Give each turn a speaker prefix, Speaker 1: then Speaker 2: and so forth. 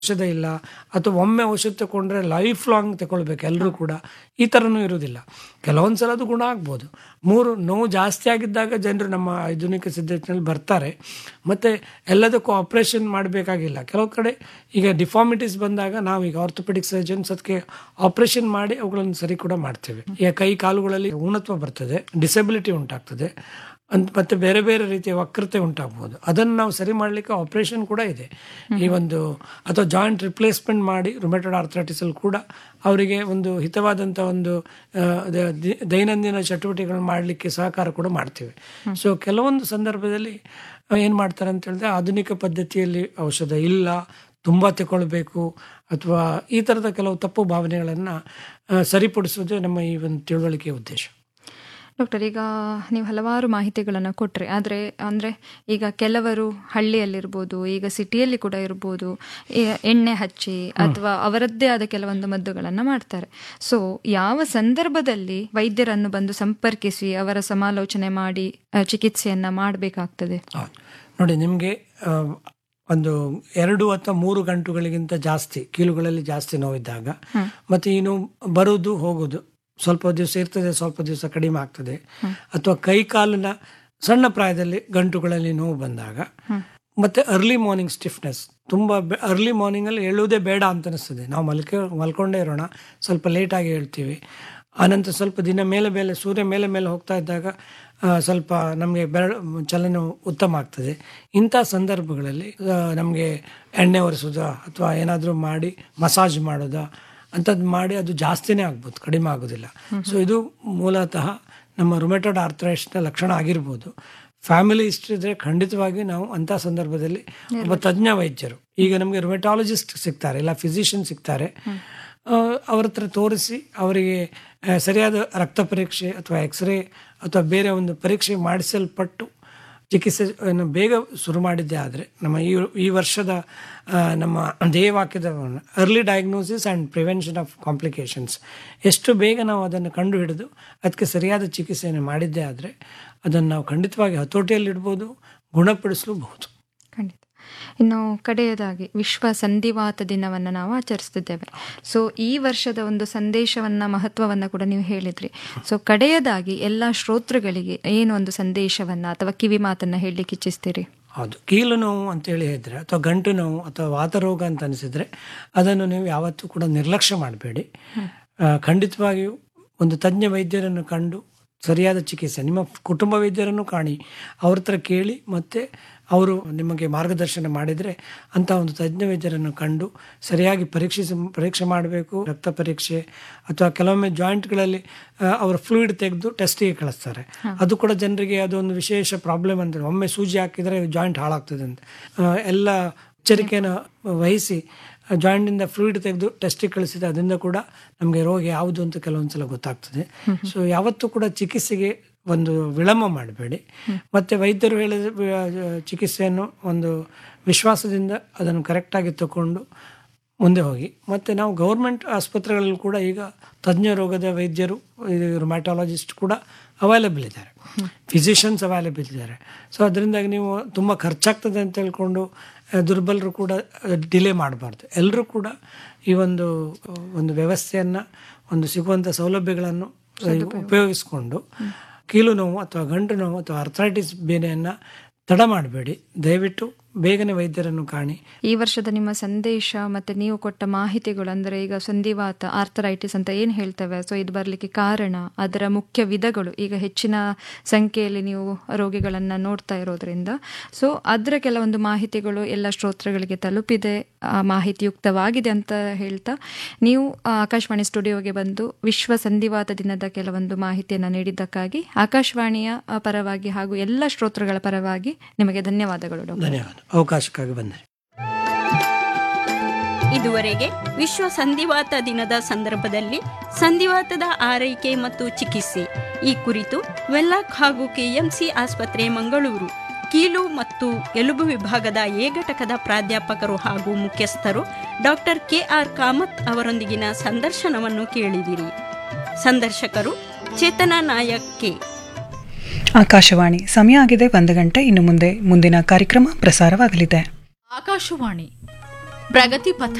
Speaker 1: ಔಷಧ ಇಲ್ಲ ಅಥವಾ ಒಮ್ಮೆ ಔಷಧ ತಗೊಂಡ್ರೆ ಲೈಫ್ ಲಾಂಗ್ ತಗೊಳ್ಬೇಕು ಎಲ್ಲರೂ ಕೂಡ ಈ ಥರನೂ ಇರುವುದಿಲ್ಲ ಕೆಲವೊಂದು ಸಲ ಅದು ಗುಣ ಆಗ್ಬೋದು ಮೂರು ನೋವು ಜಾಸ್ತಿ ಆಗಿದ್ದಾಗ ಜನರು ನಮ್ಮ ಆಧುನಿಕ ಸಿದ್ಧತೆಯಲ್ಲಿ ಬರ್ತಾರೆ ಮತ್ತು ಎಲ್ಲದಕ್ಕೂ ಆಪ್ರೇಷನ್ ಮಾಡಬೇಕಾಗಿಲ್ಲ ಕೆಲವು ಕಡೆ ಈಗ ಡಿಫಾರ್ಮಿಟೀಸ್ ಬಂದಾಗ ನಾವು ಈಗ ಆರ್ಥೋಪೆಡಿಕ್ ಸರ್ಜನ್ಸ್ ಅದಕ್ಕೆ ಆಪ್ರೇಷನ್ ಮಾಡಿ ಅವುಗಳನ್ನು ಸರಿ ಕೂಡ ಮಾಡ್ತೇವೆ ಈಗ ಕೈ ಕಾಲುಗಳಲ್ಲಿ ಊನತ್ವ ಬರ್ತದೆ ಡಿಸೆಬಿಲಿಟಿ ಉಂಟಾಗ್ತದೆ ಅಂತ ಮತ್ತೆ ಬೇರೆ ಬೇರೆ ರೀತಿಯ ವಕ್ರತೆ ಉಂಟಾಗ್ಬೋದು ಅದನ್ನು ನಾವು ಸರಿ ಮಾಡಲಿಕ್ಕೆ ಆಪರೇಷನ್ ಕೂಡ ಇದೆ ಈ ಒಂದು ಅಥವಾ ಜಾಯಿಂಟ್ ರಿಪ್ಲೇಸ್ಮೆಂಟ್ ಮಾಡಿ ರುಮೆಟೆಡ್ ಆರ್ಥರೈಟಿಸಲ್ಲಿ ಕೂಡ ಅವರಿಗೆ ಒಂದು ಹಿತವಾದಂಥ ಒಂದು ಆ, ದ- ದಿ- ದೈನಂದಿನ ಚಟುವಟಿಕೆಗಳನ್ನು ಮಾಡಲಿಕ್ಕೆ ಸಹಕಾರ ಕೂಡ ಮಾಡ್ತೇವೆ ಸೊ ಕೆಲವೊಂದು ಸಂದರ್ಭದಲ್ಲಿ ಏನು ಮಾಡ್ತಾರೆ ಅಂತ ಹೇಳಿದ್ರೆ ಆಧುನಿಕ ಪದ್ಧತಿಯಲ್ಲಿ ಔಷಧ ಇಲ್ಲ ತುಂಬ ತಗೊಳ್ಬೇಕು ಅಥವಾ ಈ ಥರದ ಕೆಲವು ತಪ್ಪು ಭಾವನೆಗಳನ್ನು ಸರಿಪಡಿಸೋದು ನಮ್ಮ ಈ ಒಂದು ತಿಳುವಳಿಕೆಯ ಉದ್ದೇಶ
Speaker 2: ಡಾಕ್ಟರ್ ಈಗ ನೀವು ಹಲವಾರು ಮಾಹಿತಿಗಳನ್ನು ಕೊಟ್ರಿ ಆದರೆ ಅಂದರೆ ಈಗ ಕೆಲವರು ಹಳ್ಳಿಯಲ್ಲಿರ್ಬೋದು ಈಗ ಸಿಟಿಯಲ್ಲಿ ಕೂಡ ಇರ್ಬೋದು ಈ ಎಣ್ಣೆ ಹಚ್ಚಿ ಅಥವಾ ಅವರದ್ದೇ ಆದ ಕೆಲವೊಂದು ಮದ್ದುಗಳನ್ನು ಮಾಡ್ತಾರೆ ಸೊ ಯಾವ ಸಂದರ್ಭದಲ್ಲಿ ವೈದ್ಯರನ್ನು ಬಂದು ಸಂಪರ್ಕಿಸಿ ಅವರ ಸಮಾಲೋಚನೆ ಮಾಡಿ ಆ, ಚಿಕಿತ್ಸೆಯನ್ನ ಮಾಡಬೇಕಾಗ್ತದೆ
Speaker 1: ಹೌದು ನೋಡಿ ನಿಮಗೆ ಒಂದು ಎರಡು ಅಥವಾ ಮೂರು ಗಂಟುಗಳಿಗಿಂತ ಜಾಸ್ತಿ ಕೀಲುಗಳಲ್ಲಿ ಜಾಸ್ತಿ ನೋವಿದ್ದಾಗ ಮತ್ತೆ ಈ ನೋವು ಬರುವುದು ಹೋಗುದು ಸ್ವಲ್ಪ ದಿವಸ ಇರ್ತದೆ ಸ್ವಲ್ಪ ದಿವಸ ಕಡಿಮೆ ಆಗ್ತದೆ ಅಥವಾ ಕೈ ಕಾಲಿನ ಸಣ್ಣ ಪ್ರಾಯದಲ್ಲಿ ಗಂಟುಗಳಲ್ಲಿ ನೋವು ಬಂದಾಗ ಮತ್ತೆ ಅರ್ಲಿ ಮಾರ್ನಿಂಗ್ ಸ್ಟಿಫ್ನೆಸ್ ತುಂಬ ಅರ್ಲಿ ಮಾರ್ನಿಂಗಲ್ಲಿ ಹೇಳುವುದೇ ಬೇಡ ಅಂತ ಅನಿಸ್ತದೆ ನಾವು ಮಲ್ಕೆ ಮಲ್ಕೊಂಡೇ ಇರೋಣ ಸ್ವಲ್ಪ ಲೇಟಾಗಿ ಹೇಳ್ತೀವಿ ಆನಂತರ ಸ್ವಲ್ಪ ದಿನ ಮೇಲೆ ಮೇಲೆ ಸೂರ್ಯ ಮೇಲೆ ಮೇಲೆ ಹೋಗ್ತಾ ಇದ್ದಾಗ ಆ, ಸ್ವಲ್ಪ ನಮಗೆ ಬೆರಳು ಚಲನೆ ಉತ್ತಮ ಆಗ್ತದೆ ಇಂಥ ಸಂದರ್ಭಗಳಲ್ಲಿ ನಮಗೆ ಎಣ್ಣೆ ಒರೆಸೋದಾ ಅಥವಾ ಏನಾದರೂ ಮಾಡಿ ಮಸಾಜ್ ಮಾಡೋದಾ ಅಂಥದ್ದು ಮಾಡಿ ಅದು ಜಾಸ್ತಿನೇ ಆಗ್ಬೋದು ಕಡಿಮೆ ಆಗೋದಿಲ್ಲ ಸೊ ಇದು ಮೂಲತಃ ನಮ್ಮ ರುಮೆಟೆಡ್ ಆರ್ಥರೈಟ್ಸ್ನ ಲಕ್ಷಣ ಆಗಿರ್ಬೋದು ಫ್ಯಾಮಿಲಿ ಹಿಸ್ಟ್ರಿ ಇದ್ರೆ ಖಂಡಿತವಾಗಿ ನಾವು ಅಂಥ ಸಂದರ್ಭದಲ್ಲಿ ಒಬ್ಬ ತಜ್ಞ ವೈದ್ಯರು ಈಗ ನಮಗೆ ರುಮೆಟಾಲಜಿಸ್ಟ್ ಸಿಗ್ತಾರೆ ಇಲ್ಲ ಫಿಸಿಷಿಯನ್ ಸಿಗ್ತಾರೆ ಆ, ಅವ್ರ ಹತ್ರ ತೋರಿಸಿ ಅವರಿಗೆ ಆ, ಸರಿಯಾದ ರಕ್ತ ಪರೀಕ್ಷೆ ಅಥವಾ ಎಕ್ಸ್ರೇ ಅಥವಾ ಬೇರೆ ಒಂದು ಪರೀಕ್ಷೆ ಮಾಡಿಸಲ್ಪಟ್ಟು ಚಿಕಿತ್ಸೆಯನ್ನು ಬೇಗ ಶುರು ಮಾಡಿದ್ದೇ ಆದರೆ ನಮ್ಮ ಈ ಈ ವರ್ಷದ ಆ, ನಮ್ಮ ಧ್ಯೇಯವಾಕ್ಯದ early diagnosis and prevention of complications ಎಷ್ಟು ಬೇಗ ನಾವು ಅದನ್ನು ಕಂಡು ಹಿಡಿದು ಅದಕ್ಕೆ ಸರಿಯಾದ ಚಿಕಿತ್ಸೆಯನ್ನು ಮಾಡಿದ್ದೇ ಆದರೆ ಅದನ್ನು ನಾವು ಖಂಡಿತವಾಗಿ ಹತೋಟಿಯಲ್ಲಿಡ್ಬೋದು ಗುಣಪಡಿಸಲೂಬಹುದು
Speaker 2: ಖಂಡಿತ ಇನ್ನು ಕಡೆಯದಾಗಿ ವಿಶ್ವ ಸಂಧಿವಾತ ದಿನವನ್ನು ನಾವು ಆಚರಿಸ್ತಿದ್ದೇವೆ ಸೊ ಈ ವರ್ಷದ ಒಂದು ಸಂದೇಶವನ್ನ ಮಹತ್ವವನ್ನ ಕೂಡ ನೀವು ಹೇಳಿದ್ರಿ ಸೊ ಕಡೆಯದಾಗಿ ಎಲ್ಲ ಶ್ರೋತೃಗಳಿಗೆ ಏನು ಒಂದು ಸಂದೇಶವನ್ನ ಅಥವಾ ಕಿವಿ ಮಾತನ್ನ ಹೇಳಲಿಕ್ಕೆ ಇಚ್ಛಿಸ್ತೀರಿ
Speaker 1: ಹೌದು ಕೀಲು ನೋವು ಅಂತೇಳಿ ಹೇಳಿದ್ರೆ ಅಥವಾ ಗಂಟು ನೋವು ಅಥವಾ ವಾತರೋಗ ಅಂತ ಅನಿಸಿದ್ರೆ ಅದನ್ನು ನೀವು ಯಾವತ್ತೂ ಕೂಡ ನಿರ್ಲಕ್ಷ್ಯ ಮಾಡಬೇಡಿ ಖಂಡಿತವಾಗಿಯೂ ಒಂದು ತಜ್ಞ ವೈದ್ಯರನ್ನು ಕಂಡು ಸರಿಯಾದ ಚಿಕಿತ್ಸೆ ನಿಮ್ಮ ಕುಟುಂಬ ವೈದ್ಯರನ್ನು ಕಾಣಿ ಅವ್ರ ಹತ್ರ ಕೇಳಿ ಮತ್ತೆ ಅವರು ನಿಮಗೆ ಮಾರ್ಗದರ್ಶನ ಮಾಡಿದರೆ ಅಂಥ ಒಂದು ತಜ್ಞ ವೈದ್ಯರನ್ನು ಕಂಡು ಸರಿಯಾಗಿ ಪರೀಕ್ಷಿಸಿ ಪರೀಕ್ಷೆ ಮಾಡಬೇಕು ರಕ್ತ ಪರೀಕ್ಷೆ ಅಥವಾ ಕೆಲವೊಮ್ಮೆ ಜಾಯಿಂಟ್ಗಳಲ್ಲಿ ಅವರ ಫ್ಲೂಯಿಡ್ ತೆಗೆದು ಟೆಸ್ಟಿಗೆ ಕಳಿಸ್ತಾರೆ ಅದು ಕೂಡ ಜನರಿಗೆ ಅದೊಂದು ವಿಶೇಷ ಪ್ರಾಬ್ಲಮ್ ಅಂದರೆ ಒಮ್ಮೆ ಸೂಜಿ ಹಾಕಿದರೆ ಜಾಯಿಂಟ್ ಹಾಳಾಗ್ತದೆ ಅಂತ ಆ, ಎಲ್ಲ ಎಚ್ಚರಿಕೆಯನ್ನು ವಹಿಸಿ ಜಾಯಿಂಟಿಂದ ಫ್ಲೂಯಿಡ್ ತೆಗೆದು ಟೆಸ್ಟಿಗೆ ಕಳಿಸಿದ ಅದರಿಂದ ಕೂಡ ನಮಗೆ ರೋಗ ಯಾವುದು ಅಂತ ಕೆಲವೊಂದು ಸಲ ಗೊತ್ತಾಗ್ತದೆ ಸೊ ಯಾವತ್ತೂ ಕೂಡ ಚಿಕಿತ್ಸೆಗೆ ಒಂದು ವಿಳಂಬ ಮಾಡಬೇಡಿ ಮತ್ತೆ ವೈದ್ಯರು ಹೇಳಿದ ವಿ- ಚಿಕಿತ್ಸೆಯನ್ನು ಒಂದು ವಿಶ್ವಾಸದಿಂದ ಅದನ್ನು ಕರೆಕ್ಟಾಗಿ ತಗೊಂಡು ಮುಂದೆ ಹೋಗಿ ಮತ್ತು ನಾವು ಗೌರ್ಮೆಂಟ್ ಆಸ್ಪತ್ರೆಗಳಲ್ಲಿ ಕೂಡ ಈಗ ತಜ್ಞ ರೋಗದ ವೈದ್ಯರು ರುಮ್ಯಾಟಾಲಜಿಸ್ಟ್ ಕೂಡ ಅವೈಲೇಬಲ್ ಇದ್ದಾರೆ ಫಿಸಿಷಿಯನ್ಸ್ ಅವೈಲೇಬಲ್ ಇದ್ದಾರೆ ಸೊ ಅದರಿಂದಾಗಿ ನೀವು ತುಂಬ ಖರ್ಚಾಗ್ತದೆ ಅಂತ ಹೇಳ್ಕೊಂಡು ಆ, ದುರ್ಬಲರು ಕೂಡ ಡಿಲೇ ಮಾಡಬಾರ್ದು ಎಲ್ಲರೂ ಕೂಡ ಈ ಒಂದು ಒಂದು ವ್ಯವಸ್ಥೆಯನ್ನು ಒಂದು ಸಿಗುವಂಥ ಸೌಲಭ್ಯಗಳನ್ನು ಉಪಯೋಗಿಸ್ಕೊಂಡು ಕೀಲು ನೋವು ಅಥವಾ ಗಂಟು ನೋವು ಅಥವಾ ಅರ್ಥರೈಟಿಸ್ ಬೇನೆಯನ್ನು ತಡ ಮಾಡಬೇಡಿ ದಯವಿಟ್ಟು ಬೇಗನೆ ವೈದ್ಯರನ್ನು ಕಾಣಿ
Speaker 2: ಈ ವರ್ಷದ ನಿಮ್ಮ ಸಂದೇಶ ಮತ್ತೆ ನೀವು ಕೊಟ್ಟ ಮಾಹಿತಿಗಳು ಅಂದ್ರೆ ಈಗ ಸಂಧಿವಾತ ಆರ್ಥರೈಟಿಸ್ ಅಂತ ಏನು ಹೇಳ್ತೇವೆ ಸೊ ಇದು ಬರಲಿಕ್ಕೆ ಕಾರಣ ಅದರ ಮುಖ್ಯ ವಿಧಗಳು ಈಗ ಹೆಚ್ಚಿನ ಸಂಖ್ಯೆಯಲ್ಲಿ ನೀವು ರೋಗಿಗಳನ್ನ ನೋಡ್ತಾ ಇರೋದ್ರಿಂದ ಸೊ ಅದರ ಕೆಲವೊಂದು ಮಾಹಿತಿಗಳು ಎಲ್ಲ ಶ್ರೋತೃಗಳಿಗೆ ತಲುಪಿದೆ ಆ ಮಾಹಿತಿಯುಕ್ತವಾಗಿದೆ ಅಂತ ಹೇಳ್ತಾ ನೀವು ಆ, ಆಕಾಶವಾಣಿ ಸ್ಟುಡಿಯೋಗೆ ಬಂದು ವಿಶ್ವ ಸಂಧಿವಾತ ದಿನದ ಕೆಲವೊಂದು ಮಾಹಿತಿಯನ್ನು ನೀಡಿದ್ದಕ್ಕಾಗಿ ಆಕಾಶವಾಣಿಯ ಆ, ಪರವಾಗಿ ಹಾಗೂ ಎಲ್ಲ ಶ್ರೋತೃಗಳ ಪರವಾಗಿ ನಿಮಗೆ ಧನ್ಯವಾದಗಳು ಡಾಕ್ಟರ್
Speaker 1: ಧನ್ಯವಾದ ಅವಕಾಶಕ್ಕಾಗಿ ಬಂದೆ
Speaker 3: ಇದುವರೆಗೆ ವಿಶ್ವ ಸಂಧಿವಾತ ದಿನದ ಸಂದರ್ಭದಲ್ಲಿ ಸಂಧಿವಾತದ ಆರೈಕೆ ಮತ್ತು ಚಿಕಿತ್ಸೆ ಈ ಕುರಿತು ವೆಲ್ಲಾಕ್ ಹಾಗೂ ಕೆಎಂಸಿ ಆಸ್ಪತ್ರೆ ಮಂಗಳೂರು ಕೀಲು ಮತ್ತು ಎಲುಬು ವಿಭಾಗದ ಎ ಘಟಕದ ಪ್ರಾಧ್ಯಾಪಕರು ಹಾಗೂ ಮುಖ್ಯಸ್ಥರು ಡಾಕ್ಟರ್ ಕೆಆರ್ ಕಾಮತ್ ಅವರೊಂದಿಗಿನ ಸಂದರ್ಶನವನ್ನು ಕೇಳಿದಿರಿ ಸಂದರ್ಶಕರು ಚೇತನಾ ನಾಯಕ್ ಕೆ
Speaker 4: ಆಕಾಶವಾಣಿ ಸಮಯ ಆಗಿದೆ ಒಂದು ಗಂಟೆ ಇನ್ನು ಮುಂದೆ ಮುಂದಿನ ಕಾರ್ಯಕ್ರಮ ಪ್ರಸಾರವಾಗಲಿದೆ
Speaker 5: ಆಕಾಶವಾಣಿ ಪ್ರಗತಿ ಪಥ